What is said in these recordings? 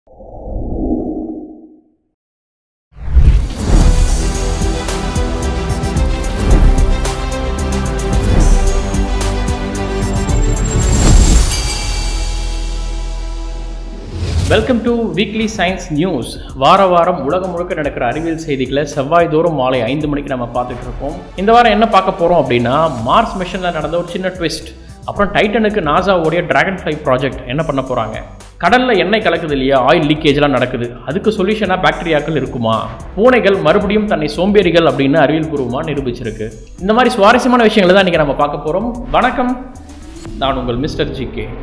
welcome to weekly science news வார வாரம் உலகம் முழுக்க நடக்கிற அறிவியல் செய்திகளை செவ்வாய் தோறும் மாலை ஐந்து மணிக்கு நம்ம பார்த்துட்டு இருக்கோம் இந்த வாரம் என்ன பார்க்க போகிறோம் அப்படின்னா மார்ஸ் மிஷனில் நடந்த ஒரு சின்ன ட்விஸ்ட் அப்புறம் டைட்டனுக்கு நாசாவுடைய டிராகன் ஃப்ளை ப்ராஜெக்ட் என்ன பண்ண போகிறாங்க கடலில் எண்ணெய் கலக்குது இல்லையா ஆயில் லீக்கேஜ்லாம் நடக்குது அதுக்கு சொல்யூஷனாக பாக்டீரியாக்கள் இருக்குமா பூனைகள் மறுபடியும் தன்னை சோம்பேறிகள் அப்படின்னு அறிவியல் பூர்வமாக நிரூபிச்சிருக்கு இந்த மாதிரி சுவாரஸ்யமான விஷயங்களை தான் இன்றைக்கி நம்ம பார்க்க போகிறோம் வணக்கம் நான் உங்கள் மிஸ்டர் ஜி கே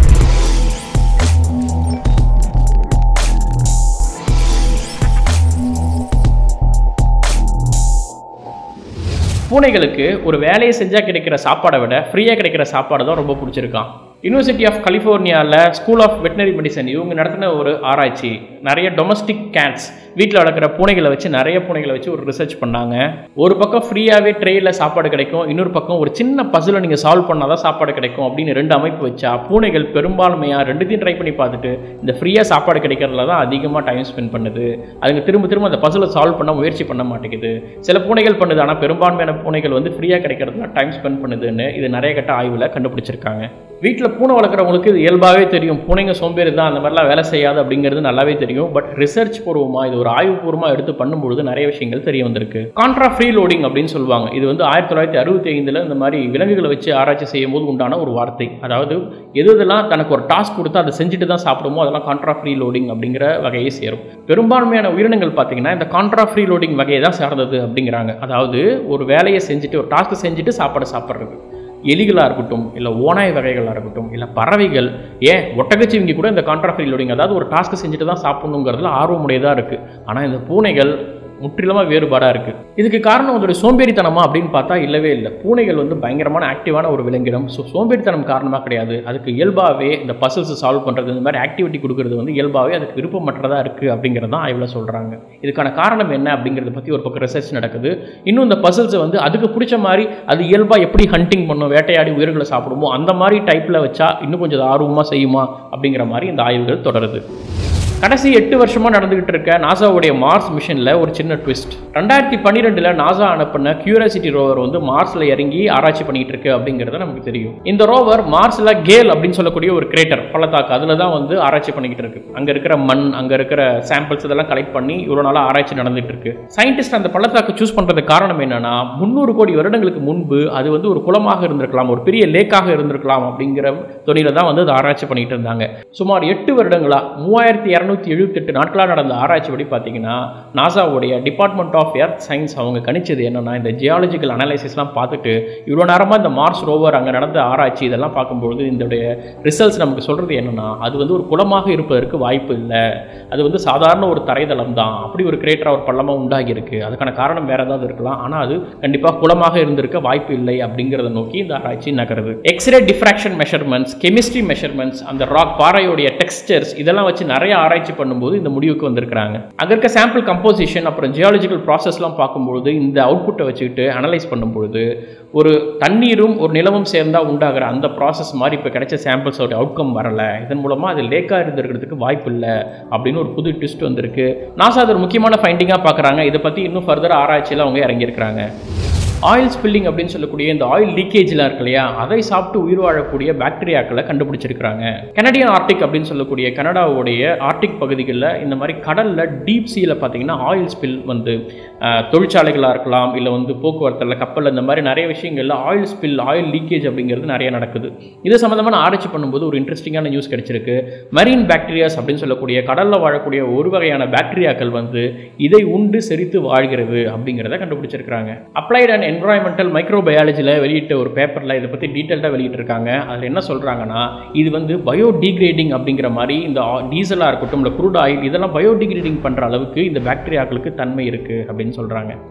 பூனைகளுக்கு ஒரு வேலையை செஞ்சால் கிடைக்கிற சாப்பாடை விட ஃப்ரீயாக கிடைக்கிற சாப்பாடு தான் ரொம்ப பிடிச்சிருக்கான் யூனிவர்சிட்டி ஆஃப் கலிஃபோர்னியாவில் ஸ்கூல் ஆஃப் வெட்டினரி மெடிசன் இவங்க நடத்தின ஒரு ஆராய்ச்சி நிறைய டொமஸ்டிக் கேட்ஸ் வீட்டில் வளர்க்குற பூனைகளை வச்சு நிறைய பூனைகளை வச்சு ஒரு ரிசர்ச் பண்ணாங்க ஒரு பக்கம் ஃப்ரீயாகவே ட்ரேயில் சாப்பாடு கிடைக்கும் இன்னொரு பக்கம் ஒரு சின்ன பஸ்ஸில் நீங்கள் சால்வ் பண்ணால் தான் சாப்பாடு கிடைக்கும் அப்படின்னு ரெண்டு அமைப்பு வச்சா பூனைகள் பெரும்பான்மையாக ரெண்டுத்தையும் ட்ரை பண்ணி பார்த்துட்டு இந்த ஃப்ரீயாக சாப்பாடு கிடைக்கிறதுல தான் அதிகமாக டைம் ஸ்பெண்ட் பண்ணுது அதுங்க திரும்ப திரும்ப அந்த பஸ்ஸில் சால்வ் பண்ண முயற்சி பண்ண மாட்டேங்குது சில பூனைகள் பண்ணுது ஆனால் பெரும்பான்மையான பூனைகள் வந்து ஃப்ரீயாக கிடைக்கிறதுல டைம் ஸ்பெண்ட் பண்ணுதுன்னு இது நிறைய கட்ட ஆய்வில் கண்டுபிடிச்சிருக்காங்க வீட்டில் பூனை வளர்க்குறவங்களுக்கு இது இயல்பாகவே தெரியும் பூனைங்க சோம்பேறி தான் அந்த மாதிரிலாம் வேலை செய்யாது அப்படிங்கிறது நல்லாவே தெரியும் பட் ரிசர்ச் பூர்வமாக இது ஒரு ஆய்வுபூர்வமாக எடுத்து பண்ணும்பொழுது நிறைய விஷயங்கள் தெரிய வந்திருக்கு கான்ட்ரா ஃப்ரீ லோடிங் அப்படின்னு சொல்லுவாங்க இது வந்து ஆயிரத்தி தொள்ளாயிரத்தி அறுபத்தி ஐந்தில் இந்த மாதிரி விலங்குகளை வச்சு ஆராய்ச்சி செய்யும் போது உண்டான ஒரு வார்த்தை அதாவது எது இதெல்லாம் தனக்கு ஒரு டாஸ்க் கொடுத்து அதை செஞ்சுட்டு தான் சாப்பிடுமோ அதெல்லாம் கான்ட்ரா ஃப்ரீ லோடிங் அப்படிங்கிற வகையை சேரும் பெரும்பான்மையான உயிரினங்கள் பார்த்தீங்கன்னா இந்த கான்ட்ரா ஃப்ரீ லோடிங் வகையை தான் சார்ந்தது அப்படிங்கிறாங்க அதாவது ஒரு வேலையை செஞ்சுட்டு ஒரு டாஸ்க் செஞ்சுட்டு சாப்பாடு சாப்பிட்றது எலிகளாக இருக்கட்டும் இல்லை ஓனாய் வகைகளாக இருக்கட்டும் இல்லை பறவைகள் ஏன் ஒட்டகச்சிவிங்கி கூட இந்த கான்ட்ராஃப்ரி லோடிங் அதாவது ஒரு டாஸ்க்கு செஞ்சுட்டு தான் சாப்பிடணுங்கிறதுல ஆர்வமுடையதாக இருக்குது ஆனால் இந்த பூனைகள் முற்றிலுமாக வேறுபாடாக இருக்குது இதுக்கு காரணம் அதோட சோம்பேறித்தனமா அப்படின்னு பார்த்தா இல்லவே இல்லை பூனைகள் வந்து பயங்கரமான ஆக்டிவான ஒரு விலங்கினம் ஸோ சோம்பேறித்தனம் காரணமாக கிடையாது அதுக்கு இயல்பாகவே இந்த பசில்ஸ் சால்வ் பண்ணுறது இந்த மாதிரி ஆக்டிவிட்டி கொடுக்கறது வந்து இயல்பாகவே அதுக்கு விருப்பமற்றதாக இருக்குது அப்படிங்கிறது தான் ஆய்வில் சொல்கிறாங்க இதுக்கான காரணம் என்ன அப்படிங்கிறத பற்றி ஒரு பக்கம் ரிசர்ச் நடக்குது இன்னும் இந்த பசில்ஸை வந்து அதுக்கு பிடிச்ச மாதிரி அது இயல்பாக எப்படி ஹண்டிங் பண்ணும் வேட்டையாடி உயிர்களை சாப்பிடுமோ அந்த மாதிரி டைப்பில் வச்சா இன்னும் கொஞ்சம் ஆர்வமாக செய்யுமா அப்படிங்கிற மாதிரி இந்த ஆய்வுகள் தொடருது கடைசி எட்டு வருஷமாக நடந்துகிட்டு இருக்க நாசாவுடைய மார்ஸ் மிஷனில் ஒரு சின்ன ட்விஸ்ட் ரெண்டாயிரத்தி பன்னிரெண்டில் நாசா அனுப்பின கியூரியாசிட்டி ரோவர் வந்து மார்ஸில் இறங்கி ஆராய்ச்சி பண்ணிட்டு இருக்கு அப்படிங்கிறது நமக்கு தெரியும் இந்த ரோவர் மார்ஸில் கேல் அப்படின்னு சொல்லக்கூடிய ஒரு கிரேட்டர் பள்ளத்தாக்கு அதில் தான் வந்து ஆராய்ச்சி பண்ணிக்கிட்டு இருக்கு அங்கே இருக்கிற மண் அங்கே இருக்கிற சாம்பிள்ஸ் இதெல்லாம் கலெக்ட் பண்ணி இவ்வளோ நாளாக ஆராய்ச்சி நடந்துட்டு இருக்கு சயின்டிஸ்ட் அந்த பள்ளத்தாக்கு சூஸ் பண்ணுறதுக்கு காரணம் என்னன்னா முந்நூறு கோடி வருடங்களுக்கு முன்பு அது வந்து ஒரு குளமாக இருந்திருக்கலாம் ஒரு பெரிய லேக்காக இருந்திருக்கலாம் அப்படிங்கிற துணியில தான் வந்து அதை ஆராய்ச்சி பண்ணிட்டு இருந்தாங்க சுமார் எட்டு வருடங்களா மூவாயிரத்தி இரநூத்தி எழுபத்தெட்டு நாட்களாக நடந்த ஆராய்ச்சிப்படி பார்த்தீங்கன்னா நாசாவுடைய டிபார்ட்மெண்ட் ஆஃப் எர்த் சயின்ஸ் அவங்க கணிச்சது என்னன்னா இந்த ஜியாலஜிக்கல் அனாலிசிஸ்லாம் பார்த்துட்டு இவ்வளோ நேரமாக இந்த மார்ஸ் ரோவர் அங்கே நடந்த ஆராய்ச்சி இதெல்லாம் பார்க்கும்பொழுது இதோடைய ரிசல்ட்ஸ் நமக்கு சொல்கிறது என்னன்னா அது வந்து ஒரு குளமாக இருப்பதற்கு வாய்ப்பு இல்லை அது வந்து சாதாரண ஒரு தரைதளம் தான் அப்படி ஒரு கிரேட்டராக ஒரு பள்ளமாக உண்டாகி இருக்கு அதுக்கான காரணம் வேற ஏதாவது இருக்கலாம் ஆனால் அது கண்டிப்பாக குளமாக இருந்திருக்க வாய்ப்பு இல்லை அப்படிங்கிறத நோக்கி இந்த ஆராய்ச்சி நகருது x ray diffraction measurements chemistry measurements அந்த ராக் பாறையுடைய டெக்ஸ்டர்ஸ் இதெல்லாம் வச்சு நிறைய ஆராய்ச்சி பண்ணும்போது இந்த முடிவுக்கு வந்திருக்கிறாங்க அங்கே இருக்க சாம்பிள் கம்போசிஷன் அப்புறம் ஜியாலஜிக்கல் ப்ராசஸ்லாம் பார்க்கும்பொழுது இந்த அவுட்புட்டை வச்சுக்கிட்டு அனலைஸ் பண்ணும்பொழுது ஒரு தண்ணீரும் ஒரு நிலவும் சேர்ந்தால் உண்டாகிற அந்த ப்ராசஸ் மாதிரி இப்போ கிடைச்ச சாம்பிள்ஸோட அவுட்கம் வரலை இதன் மூலமாக அது லேக்காக இருந்திருக்கிறதுக்கு வாய்ப்பு இல்லை அப்படின்னு ஒரு புது ட்விஸ்ட் வந்திருக்கு நாசா அது ஒரு முக்கியமான ஃபைண்டிங்காக பார்க்குறாங்க இதை பற்றி இன்னும் ஃபர்தர் ஆராய்ச்சியில் அவங்க இறங்கியிருக்கிறாங்க ஆயில் ஸ்பில்லிங் அப்படின்னு சொல்லக்கூடிய இந்த ஆயில் லீக்கேஜ்லாம் இருக்கு இல்லையா அதை சாப்பிட்டு உயிர் வாழக்கூடிய பாக்டீரியாக்களை கண்டுபிடிச்சிருக்கிறாங்க கனடியன் ஆர்டிக் அப்படின்னு சொல்லக்கூடிய கனடாவுடைய ஆர்டிக் பகுதிகளில் இந்த மாதிரி கடலில் டீப் சீல பார்த்தீங்கன்னா ஆயில் ஸ்பில் வந்து அஹ், தொழிற்சாலைகளாக இருக்கலாம் இல்லை வந்து போக்குவரத்தில் கப்பல் இந்த மாதிரி நிறைய விஷயங்கள்ல ஆயில் ஸ்பில் ஆயில் லீக்கேஜ் அப்படிங்கிறது நிறைய நடக்குது இது சம்மந்தமான ஆராய்ச்சி பண்ணும்போது ஒரு இன்ட்ரெஸ்டிங்கான நியூஸ் கிடைச்சிருக்கு மரீன் பாக்டீரியாஸ் அப்படின்னு சொல்லக்கூடிய கடலில் வாழக்கூடிய ஒரு வகையான பாக்டீரியாக்கள் வந்து இதை உண்டு செரித்து வாழ்கிறது அப்படிங்கிறத கண்டுபிடிச்சிருக்காங்க அப்ளைட் அண்ட் என்வரான்மெண்டல் மைக்ரோபயாலஜியில் வெளியிட்ட ஒரு பேப்பரில் இதை பற்றி டீட்டெயில்டாக வெளியிட்டிருக்காங்க அதில் என்ன சொல்கிறாங்கன்னா இது வந்து பயோ டீக்ரேடிங் அப்படிங்கிற மாதிரி இந்த டீசலாக இருக்கட்டும் இல்லை குரூட் ஆயில் இதெல்லாம் பயோ டீக்ரேடிங் பண்ணுற அளவுக்கு இந்த பாக்டீரியாக்களுக்கு தன்மை இருக்குது அப்படின்னு சொல்கிறாங்க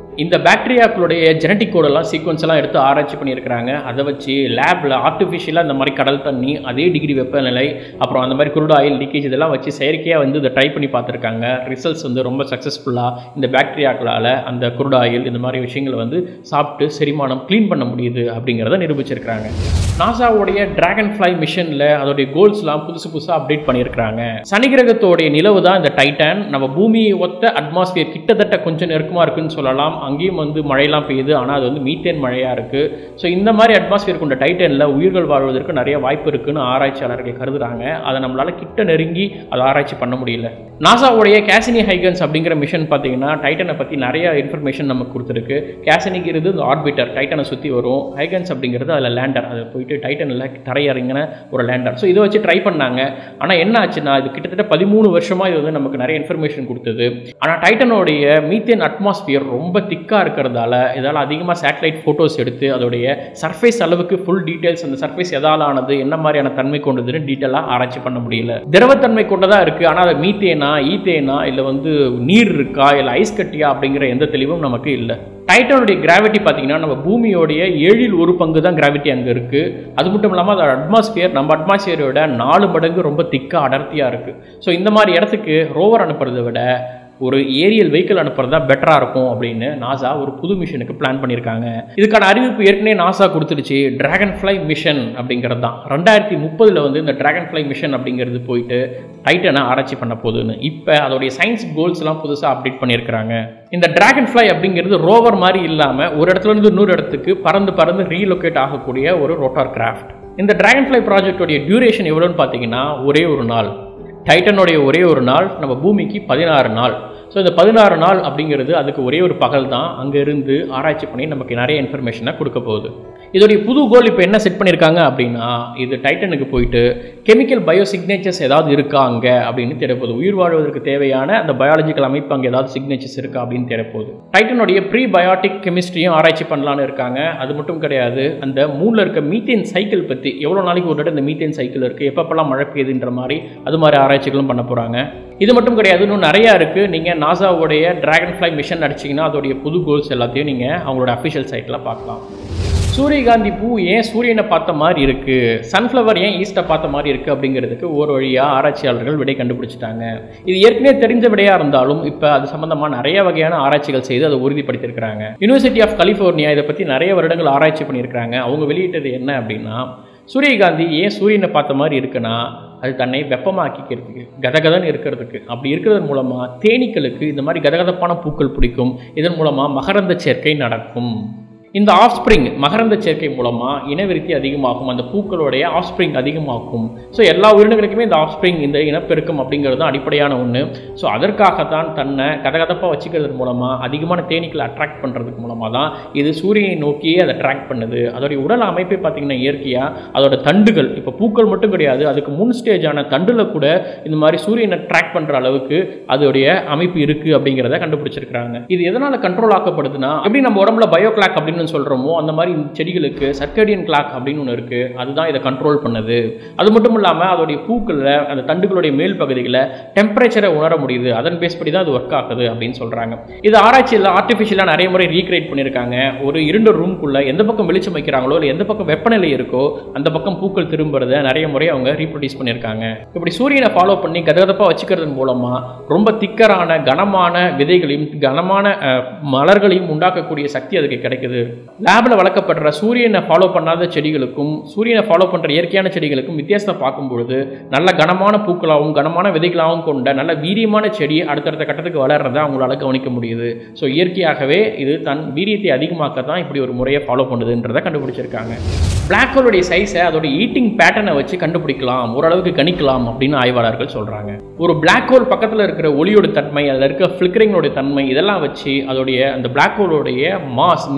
இந்த பாக்டீரியாக்களுடைய ஜெனட்டிக் கோடெல்லாம் சீக்வன்ஸ் எல்லாம் எடுத்து ஆராய்ச்சி பண்ணியிருக்கிறாங்க அதை வச்சு லேபில் ஆர்டிஃபிஷியலாக இந்த மாதிரி கடல் தண்ணி அதே டிகிரி வெப்பநிலை அப்புறம் அந்த மாதிரி குருடு ஆயில் லீக்கேஜ் இதெல்லாம் வச்சு செயற்கையாக வந்து இதை ட்ரை பண்ணி பார்த்துருக்காங்க ரிசல்ட்ஸ் வந்து ரொம்ப சக்ஸஸ்ஃபுல்லாக இந்த பாக்டீரியாக்களால் அந்த குருடு ஆயில் இந்த மாதிரி விஷயங்களை வந்து சாப்பிட்டு செரிமானம் க்ளீன் பண்ண முடியுது அப்படிங்கிறத நிரூபிச்சிருக்கிறாங்க நாசாவுடைய டிராகன் ஃப்ளை மிஷனில் அதோடைய கோல்ஸ்லாம் புதுசு புதுசாக அப்டேட் பண்ணியிருக்கிறாங்க சனி கிரகத்தோடைய நிலவு தான் இந்த டைட்டன் நம்ம பூமியை ஒத்த அட்மாஸ்பியர் கிட்டத்தட்ட கொஞ்சம் நெருக்கமாக இருக்குன்னு சொல்லலாம் அங்கேயும் வந்து மழையெல்லாம் பெய்யுது ஆனால் அது வந்து மீத்தேன் மழையாக இருக்குது ஸோ இந்த மாதிரி அட்மாஸ்பியர் கொண்ட டைட்டனில் உயிர்கள் வாழ்வதற்கு நிறைய வாய்ப்பு இருக்குன்னு ஆராய்ச்சியாளர்கள் கருதுறாங்க அதை நம்மளால் கிட்ட நெருங்கி அதை ஆராய்ச்சி பண்ண முடியல நாசாவுடைய கேசினி ஹைகன்ஸ் அப்படிங்கிற மிஷன் பார்த்தீங்கன்னா டைட்டனை பற்றி நிறைய இன்ஃபர்மேஷன் நமக்கு கொடுத்துருக்கு கேசினிங்கிறது இந்த ஆர்பிட்டர் டைட்டனை சுற்றி வரும் ஹைகன்ஸ் அப்படிங்கிறது அதில் லேண்டர் அது போயிட்டு டைட்டனில் தரையிறங்கின ஒரு லேண்டர் ஸோ இதை வச்சு ட்ரை பண்ணாங்க ஆனால் என்ன ஆச்சுன்னா இது கிட்டத்தட்ட பதிமூணு வருஷமாக இது வந்து நமக்கு நிறைய இன்ஃபர்மேஷன் கொடுத்தது ஆனால் டைட்டனோடைய மீத்தேன் அட்மாஸ்பியர் ரொம்ப திக்காக இருக்கிறதால இதால் அதிகமாக சேட்டலைட் ஃபோட்டோஸ் எடுத்து அதோடைய சர்ஃபேஸ் அளவுக்கு ஃபுல் டீட்டெயில்ஸ் அந்த சர்ஃபேஸ் எதால் ஆனது என்ன மாதிரியான தன்மை கொண்டதுன்னு டீட்டெயிலாக ஆராய்ச்சி பண்ண முடியல திரவத்தன்மை கொண்டதாக இருக்குது ஆனால் அது மீத்தேனா ஈத்தேனா இல்லை வந்து நீர் இருக்கா இல்லை ஐஸ் கட்டியா அப்படிங்கிற எந்த தெளிவும் நமக்கு இல்லை டைட்டனுடைய கிராவிட்டி பார்த்தீங்கன்னா நம்ம பூமியோடைய ஏழில் ஒரு பங்கு தான் கிராவிட்டி அங்கே இருக்குது அது மட்டும் இல்லாமல் அதோட அட்மாஸ்பியர் நம்ம அட்மாஸ்பியரோட நாலு மடங்கு ரொம்ப திக்காக அடர்த்தியாக இருக்குது ஸோ இந்த மாதிரி இடத்துக்கு ரோவர் அனுப்புறதை விட ஒரு ஏரியல் வெஹிக்கிள் அனுப்புறது தான் பெட்டராக இருக்கும் அப்படின்னு நாசா ஒரு புது மிஷனுக்கு பிளான் பண்ணியிருக்காங்க இதுக்கான அறிவிப்பு ஏற்கனவே நாசா கொடுத்துருச்சு டிராகன் ஃப்ளை மிஷன் அப்படிங்கிறது தான் ரெண்டாயிரத்தி முப்பதில் வந்து இந்த டிராகன் ஃப்ளை மிஷன் அப்படிங்கிறது போயிட்டு டைட்டனை ஆராய்ச்சி பண்ண போகுதுன்னு இப்போ அதோடைய சயின்ஸ் கோல்ஸ்லாம் புதுசாக அப்டேட் பண்ணியிருக்கிறாங்க இந்த டிராகன் ஃப்ளை அப்படிங்கிறது ரோவர் மாதிரி இல்லாமல் ஒரு இடத்துல இருந்து இன்னொரு இடத்துக்கு பறந்து பறந்து ரீலொகேட் ஆகக்கூடிய ஒரு ரோட்டார் கிராஃப்ட் இந்த டிராகன் ஃப்ளை ப்ராஜெக்டோடைய டியூரேஷன் எவ்வளோன்னு பார்த்தீங்கன்னா ஒரே ஒரு நாள் டைட்டனுடைய ஒரே ஒரு நாள் நம்ம பூமிக்கு பதினாறு நாள் ஸோ இந்த பதினாறு நாள் அப்படிங்கிறது அதுக்கு ஒரே ஒரு பகல் தான் அங்கே இருந்து ஆராய்ச்சி பண்ணி நமக்கு நிறைய இன்ஃபர்மேஷனை கொடுக்க போகுது இதோடைய புது கோல் இப்போ என்ன செட் பண்ணியிருக்காங்க அப்படின்னா இது டைட்டனுக்கு போயிட்டு கெமிக்கல் பயோ சிக்னேச்சர்ஸ் ஏதாவது இருக்கா அங்கே அப்படின்னு தேடப்போகுது உயிர் வாழ்வதற்கு தேவையான அந்த பயாலஜிக்கல் அமைப்பு அங்கே ஏதாவது சிக்னேச்சர்ஸ் இருக்கா அப்படின்னு தேடப்போகுது டைட்டனுடைய ப்ரீ பயோட்டிக் கெமிஸ்ட்ரியும் ஆராய்ச்சி பண்ணலான்னு இருக்காங்க அது மட்டும் கிடையாது அந்த மூணில் இருக்க மீத்தேன் சைக்கிள் பற்றி எவ்வளோ நாளைக்கு ஒரு இந்த மீத்தேன் சைக்கிள் இருக்குது எப்பப்பெல்லாம் மழை பெய்யுதுன்ற மாதிரி அது மாதிரி ஆராய்ச்சிகளும் பண்ண போகிறாங்க இது மட்டும் கிடையாது இன்னும் நிறையா இருக்குது நீங்கள் நாசாவுடைய டிராகன் ஃப்ளை மிஷன் அடிச்சிங்கன்னா அதோடைய புது கோல்ஸ் எல்லாத்தையும் நீங்கள் அவங்களோட அஃபிஷியல் சைட்டில் பார்க்கலாம் சூரியகாந்தி பூ ஏன் சூரியனை பார்த்த மாதிரி இருக்கு சன்ஃப்ளவர் ஏன் ஈஸ்ட்டை பார்த்த மாதிரி இருக்கு அப்படிங்கிறதுக்கு ஒரு வழியாக ஆராய்ச்சியாளர்கள் விடை கண்டுபிடிச்சிட்டாங்க இது ஏற்கனவே தெரிஞ்ச விடையாக இருந்தாலும் இப்போ அது சம்பந்தமாக நிறைய வகையான ஆராய்ச்சிகள் செய்து அதை உறுதிப்படுத்தியிருக்கிறாங்க யூனிவர்சிட்டி ஆஃப் கலிஃபோர்னியா இதை பற்றி நிறைய வருடங்கள் ஆராய்ச்சி பண்ணியிருக்காங்க அவங்க வெளியிட்டது என்ன அப்படின்னா சூரியகாந்தி ஏன் சூரியனை பார்த்த மாதிரி இருக்குன்னா அது தன்னை வெப்பமாக்கிக்கிறதுக்கு கதகதன்னு இருக்கிறதுக்கு அப்படி இருக்கிறது மூலமாக தேனீக்களுக்கு இந்த மாதிரி கதகதப்பான பூக்கள் பிடிக்கும் இதன் மூலமாக மகரந்த சேர்க்கை நடக்கும் இந்த ஆஃப்ஸ்ப்ரிங் மகரந்த சேர்க்கை மூலமாக இனவிருத்தி அதிகமாகும் அந்த பூக்களுடைய ஆஃப்ஸ்ப்ரிங் அதிகமாகும் ஸோ எல்லா உயிரினங்களுக்குமே இந்த ஆஃப்ஸ்ப்ரிங் இந்த இனப்பெருக்கம் அப்படிங்கிறது தான் அடிப்படையான ஒன்று ஸோ அதற்காகத்தான் தன்னை கதகதப்பாக வச்சுக்கிறது மூலமாக அதிகமான தேனீக்களை அட்ராக்ட் பண்ணுறதுக்கு மூலமாக தான் இது சூரியனை நோக்கியே அதை அட்ராக்ட் பண்ணுது அதோடைய உடல் அமைப்பை பார்த்திங்கன்னா இயற்கையாக அதோட தண்டுகள் இப்போ பூக்கள் மட்டும் கிடையாது அதுக்கு முன் ஸ்டேஜான தண்டில் கூட இந்த மாதிரி சூரியனை ட்ராக் பண்ணுற அளவுக்கு அதோடைய அமைப்பு இருக்குது அப்படிங்கிறத கண்டுபிடிச்சிருக்கிறாங்க இது எதனால் கண்ட்ரோல் ஆக்கப்படுதுன்னா எப்படி நம்ம உடம்புல பயோ கிளாக் அப்படின்னு சொல்கிறோமோ அந்த மாதிரி இந்த செடிகளுக்கு சர்க்கடியன் கிளாக் அப்படின்னு ஒன்று இருக்குது அதுதான் இதை கண்ட்ரோல் பண்ணுது அது மட்டும் இல்லாமல் அதோடைய பூக்களில் அந்த தண்டுகளுடைய மேல் பகுதிகளில் டெம்பரேச்சரை உணர முடியுது அதன் பேஸ் படி தான் அது ஒர்க் ஆகுது அப்படின்னு சொல்கிறாங்க இது ஆராய்ச்சியில் ஆர்டிஃபிஷியலாக நிறைய முறை ரீக்ரியேட் பண்ணியிருக்காங்க ஒரு இருண்ட ரூம்குள்ளே எந்த பக்கம் வெளிச்சம் வைக்கிறாங்களோ இல்லை எந்த பக்கம் வெப்பநிலை இருக்கோ அந்த பக்கம் பூக்கள் திரும்புறத நிறைய முறை அவங்க ரீப்ரொடியூஸ் பண்ணியிருக்காங்க இப்படி சூரியனை ஃபாலோ பண்ணி கதகதப்பாக வச்சுக்கிறது மூலமாக ரொம்ப திக்கரான கனமான விதைகளையும் கனமான அஹ், மலர்களையும் உண்டாக்கக்கூடிய சக்தி அதுக்கு கிடைக்குது லேபில் வளர்க்கப்படுற சூரியனை ஃபாலோ பண்ணாத செடிகளுக்கும் சூரியனை ஃபாலோ பண்ணுற இயற்கையான செடிகளுக்கும் வித்தியாசத்தை பார்க்கும் பொழுது நல்ல கனமான பூக்களாகவும் கனமான விதைகளாகவும் கொண்ட நல்ல வீரியமான செடி அடுத்தடுத்த கட்டத்துக்கு வளர்றதை அவங்களால கவனிக்க முடியுது ஸோ இயற்கையாகவே இது தன் வீரியத்தை அதிகமாக்க தான் இப்படி ஒரு முறையை ஃபாலோ பண்ணுதுன்றதை கண்டுபிடிச்சிருக்காங்க பிளாக் ஹோலுடைய சைஸை அதோட ஈட்டிங் பேட்டர்னை வச்சு கண்டுபிடிக்கலாம் ஓரளவுக்கு கணிக்கலாம் அப்படின்னு ஆய்வாளர்கள் சொல்கிறாங்க ஒரு பிளாக் ஹோல் பக்கத்தில் இருக்கிற ஒளியோட தன்மை அதில் இருக்க ஃப்ளிக்கரிங்கோட தன்மை இதெல்லாம் வச்சு அதோடைய அந்த பிளாக் ஹோலோடைய மாஸ் நிறை எவ்வளோ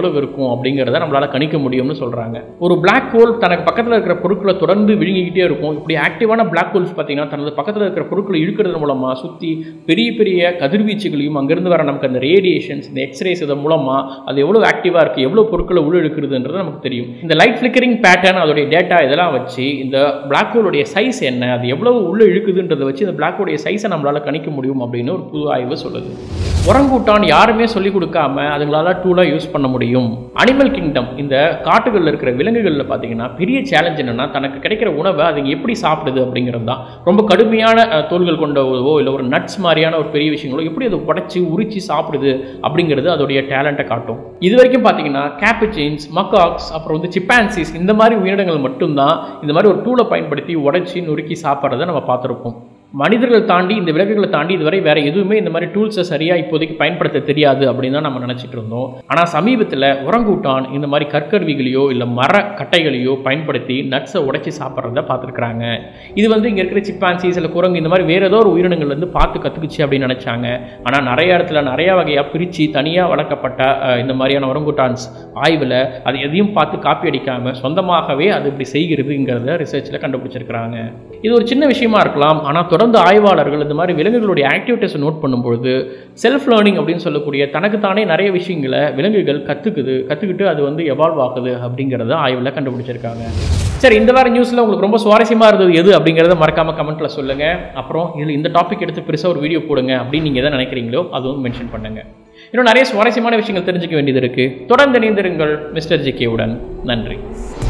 எவ்வளவு இருக்கும் அப்படிங்கிறத நம்மளால கணிக்க முடியும்னு சொல்றாங்க ஒரு பிளாக் ஹோல் தனக்கு பக்கத்தில் இருக்கிற பொருட்களை தொடர்ந்து விழுங்கிக்கிட்டே இருக்கும் இப்படி ஆக்டிவான பிளாக் ஹோல்ஸ் பார்த்தீங்கன்னா தனது பக்கத்தில் இருக்கிற பொருட்களை இழுக்கிறது மூலமா சுற்றி பெரிய பெரிய கதிர்வீச்சுகளையும் அங்கிருந்து வர நமக்கு அந்த ரேடியேஷன்ஸ் இந்த எக்ஸ்ரேஸ் இதன் மூலமா அது எவ்வளவு ஆக்டிவாக இருக்குது எவ்வளோ பொருட்களை உள்ள இழுக்கிறதுன்றது நமக்கு தெரியும் இந்த லைட் ஃபிளிக்கரிங் பேட்டர்ன் அதோடைய டேட்டா இதெல்லாம் வச்சு இந்த பிளாக் ஹோலுடைய சைஸ் என்ன அது எவ்வளவு உள்ள இழுக்குதுன்றதை வச்சு இந்த பிளாக் ஹோலுடைய சைஸை நம்மளால கணிக்க முடியும் அப்படின்னு ஒரு புது ஆய்வு சொல்லுது உரங்கூட்டான் யாருமே சொல்லிக் கொடுக்காம அதுங்களால டூலாக யூஸ் பண்ண முடியும் அனிமல் கிங்டம் இந்த காட்டுகளில் இருக்கிற விலங்குகளில் பார்த்தீங்கன்னா பெரிய சேலஞ்ச் என்னன்னா தனக்கு கிடைக்கிற உணவை அதுங்க எப்படி சாப்பிடுது அப்படிங்கிறது தான் ரொம்ப கடுமையான அஹ், தோல்கள் கொண்ட உணவோ இல்லை ஒரு நட்ஸ் மாதிரியான ஒரு பெரிய விஷயங்களோ எப்படி அதை உடைச்சி உரிச்சு சாப்பிடுது அப்படிங்கிறது அதோடைய டேலண்ட்டை காட்டும் இது வரைக்கும் பார்த்தீங்கன்னா கேப்புச்சின்ஸ் மக்காக்ஸ் அப்புறம் வந்து சிப்பான்சிஸ் இந்த மாதிரி உயிரினங்கள் மட்டும்தான் இந்த மாதிரி ஒரு டூலை பயன்படுத்தி உடைச்சி நொறுக்கி சாப்பிட்றத நம்ம பார்த்துருப்போம் மனிதர்கள் தாண்டி இந்த விலங்குகளை தாண்டி இதுவரை வேற எதுவுமே இந்த மாதிரி டூல்ஸை சரியா இப்போதைக்கு பயன்படுத்த தெரியாது அப்படின்னு தான் நம்ம நினைச்சிட்டு இருந்தோம் ஆனா சமீபத்தில் உரங்கூட்டான் இந்த மாதிரி கற்கருவிகளையோ இல்லை மர கட்டைகளையோ பயன்படுத்தி நட்ஸை உடைச்சி சாப்பிட்றத பார்த்துருக்குறாங்க இது வந்து இங்கே இருக்கிற சிப்பான்சி சில குரங்கு இந்த மாதிரி வேற ஏதோ ஒரு உயிரினங்கள் வந்து பார்த்து கற்றுக்குச்சு அப்படின்னு நினைச்சாங்க ஆனால் நிறைய இடத்துல நிறைய வகையாக பிரித்து தனியாக வளர்க்கப்பட்ட அஹ், இந்த மாதிரியான உரங்குட்டான்ஸ் ஆய்வில் அது எதையும் பார்த்து காப்பி அடிக்காம சொந்தமாகவே அது இப்படி செய்கிறதுங்கிறத ரிசர்ச்சில் கண்டுபிடிச்சிருக்கிறாங்க இது ஒரு சின்ன விஷயமா இருக்கலாம் ஆனால் தொடர்ந்து ஆய்வாளர்கள் இந்த மாதிரி விலங்குகளுடைய ஆக்டிவிட்டிஸை நோட் பண்ணும்பொழுது செல்ஃப் லேர்னிங் அப்படின்னு சொல்லக்கூடிய தனக்குத்தானே நிறைய விஷயங்களை விலங்குகள் கற்றுக்குது கற்றுக்கிட்டு அது வந்து எவால்வ் ஆகுது அப்படிங்கிறத ஆய்வில் கண்டுபிடிச்சிருக்காங்க சரி இந்த வார நியூஸில் உங்களுக்கு ரொம்ப சுவாரஸ்யமாக இருந்தது எது அப்படிங்கிறத மறக்காம கமெண்ட்டில் சொல்லுங்கள் அப்புறம் இதில் இந்த டாபிக் எடுத்து பெருசாக ஒரு வீடியோ போடுங்க அப்படின்னு நீங்கள் எதை நினைக்கிறீங்களோ அதுவும் மென்ஷன் பண்ணுங்கள் இன்னும் நிறைய சுவாரஸ்யமான விஷயங்கள் தெரிஞ்சுக்க வேண்டியது இருக்குது தொடர்ந்து இணைந்திருங்கள் மிஸ்டர் ஜிகேவுடன் நன்றி